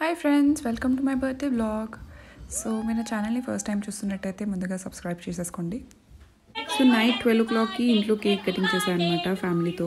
Hi friends welcome to my birthday blog so మీరు నా ఛానల్ని ఫస్ట్ టైం చూస్తున్నట్టయితే ముందుగా సబ్స్క్రైబ్ చేసేసుకోండి సో నైట్ ట్వెల్వ్ ఓ క్లాక్కి ఇంట్లో కేక్ కటింగ్ చేశాను అనమాట ఫ్యామిలీతో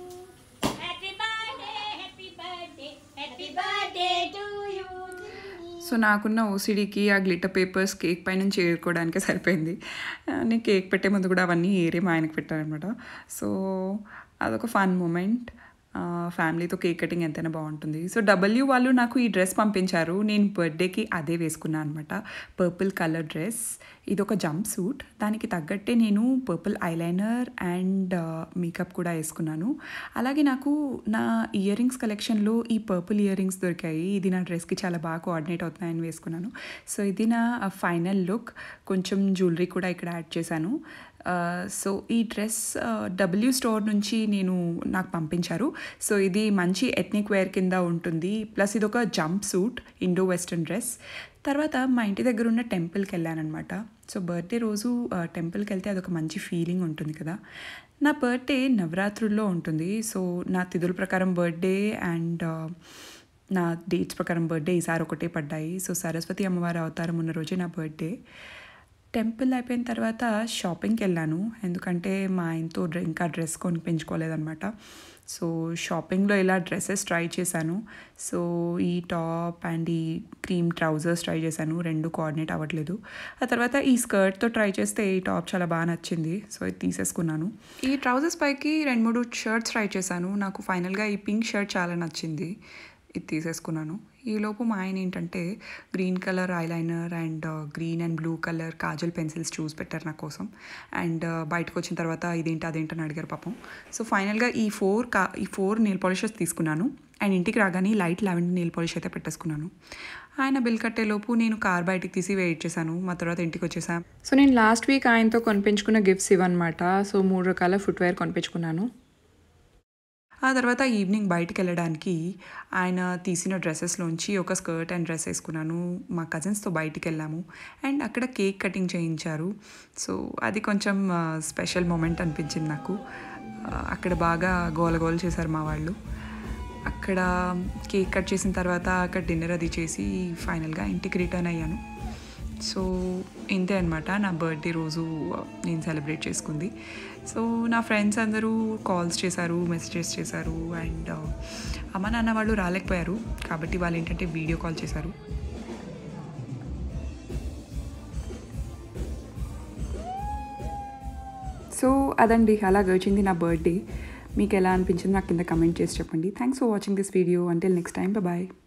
Happy birthday, happy birthday, happy birthday to you. So నాకున్న ఓసిడీకి ఆ గ్లిటర్ పేపర్స్ కేక్ పై నుంచి ఏరుకోవడానికే సరిపోయింది ఆ, నేను కేక్ పెట్టే ముందు కూడా అవన్నీ ఏరే మా ఆయనకి పెట్టానమాట సో అదొక ఫన్ మూమెంట్ ఫ్యామిలీతో కేక్ కటింగ్ ఎంతైనా బాగుంటుంది సో డబ్ల్యూ వాళ్ళు నాకు ఈ డ్రెస్ పంపించారు నేను బర్త్డేకి అదే వేసుకున్నాను అనమాట పర్పుల్ కలర్ డ్రెస్ ఇది ఒక జంప్ సూట్ దానికి తగ్గట్టే నేను పర్పుల్ ఐలైనర్ అండ్ మేకప్ కూడా వేసుకున్నాను అలాగే నాకు నా ఇయర్ రింగ్స్ కలెక్షన్లో ఈ పర్పుల్ ఇయర్ రింగ్స్ దొరికాయి ఇది నా డ్రెస్కి చాలా బాగా కోఆర్డినేట్ అవుతున్నాయని వేసుకున్నాను సో ఇది నా ఫైనల్ లుక్ కొంచెం జ్యువెలరీ కూడా ఇక్కడ యాడ్ చేశాను సో ఈ డ్రెస్ డబ్ల్యూ స్టోర్ నుంచి నేను నాకు పంపించారు సో ఇది మంచి ఎథ్నిక్ వేర్ కింద ఉంటుంది ప్లస్ ఇది ఒక jumpsuit Indo western dress తర్వాత మా ఇంటి దగ్గర ఉన్న టెంపుల్కి వెళ్ళానమాట సో బర్త్డే రోజు టెంపుల్కి వెళ్తే అదొక మంచి ఫీలింగ్ ఉంటుంది కదా నా బర్త్డే నవరాత్రుల్లో ఉంటుంది సో నా తిథుల ప్రకారం బర్త్డే అండ్ నా డేట్స్ ప్రకారం బర్త్డే ఈసారి ఒకటే పడ్డాయి సో సరస్వతి అమ్మవారి అవతారం ఉన్న రోజే నా బర్త్డే టెంపుల్ అయిపోయిన తర్వాత షాపింగ్కి వెళ్ళాను ఎందుకంటే మా ఆయనతో డ్రె- ఇంకా డ్రెస్ కొని పెంచుకోలేదన్నమాట సో షాపింగ్లో ఇలా డ్రెస్సెస్ ట్రై చేశాను సో ఈ టాప్ అండ్ ఈ క్రీమ్ ట్రౌజర్స్ ట్రై చేశాను రెండు కోఆర్డినేట్ అవ్వట్లేదు ఆ తర్వాత ఈ స్కర్ట్తో ట్రై చేస్తే ఈ టాప్ చాలా బాగా నచ్చింది సో ఇది తీసేసుకున్నాను ఈ ట్రౌజర్స్ పైకి రెండు మూడు షర్ట్స్ ట్రై చేశాను నాకు ఫైనల్గా ఈ పింక్ షర్ట్ చాలా నచ్చింది ఇది తీసేసుకున్నాను ఈలోపు మా ఆయన ఏంటంటే green colour eyeliner and green and blue colour kajal pencils చూసి పెట్టారు నా కోసం అండ్ బయటకు వచ్చిన తర్వాత ఇదేంటి అదేంటని అడిగారు పాపం సో ఫైనల్గా ఈ ఫోర్ కా ఈ ఫోర్ నెయిల్ పాలిషెస్ తీసుకున్నాను అండ్ ఇంటికి రాగానే లైట్ లెవెన్ నెయిల్ పాలిష్ అయితే పెట్టేసుకున్నాను ఆయన బిల్ కట్టేలోపు నేను కార్ బయటికి తీసి వెయిట్ చేశాను మా తర్వాత ఇంటికి వచ్చేసాను సో నేను లాస్ట్ వీక్ ఆయనతో కొనిపించుకున్న గిఫ్ట్స్ ఇవన్నమాట సో మూడు రకాల ఫుట్వేర్ కొనిపించుకున్నాను ఆ తర్వాత ఈవినింగ్ బయటికి వెళ్ళడానికి ఆయన తీసిన డ్రెస్సెస్లోంచి ఒక స్కర్ట్ అండ్ డ్రెస్ వేసుకున్నాను మా కజిన్స్తో బయటికి వెళ్ళాము అండ్ అక్కడ కేక్ కటింగ్ చేయించారు సో అది కొంచెం స్పెషల్ మూమెంట్ అనిపించింది నాకు ఆ, అక్కడ బాగా గోల గోల చేశారు మా వాళ్ళు అక్కడ కేక్ కట్ చేసిన తర్వాత అక్కడ డిన్నర్ అది చేసి ఫైనల్గా ఇంటికి రిటర్న్ అయ్యాను సో ఇంతే అనమాట నా బర్త్డే రోజు నేను సెలబ్రేట్ చేసుకుంది సో నా ఫ్రెండ్స్ అందరూ కాల్స్ చేశారు మెసేజెస్ చేశారు అండ్ అమ్మ నాన్న వాళ్ళు రాలేకపోయారు కాబట్టి వాళ్ళు ఏంటంటే వీడియో కాల్ చేశారు సో అదండి అలా గడిచింది నా బర్త్డే మీకు ఎలా అనిపించింది నాకు కింద కమెంట్ చేసి చెప్పండి thanks for watching this video until next time bye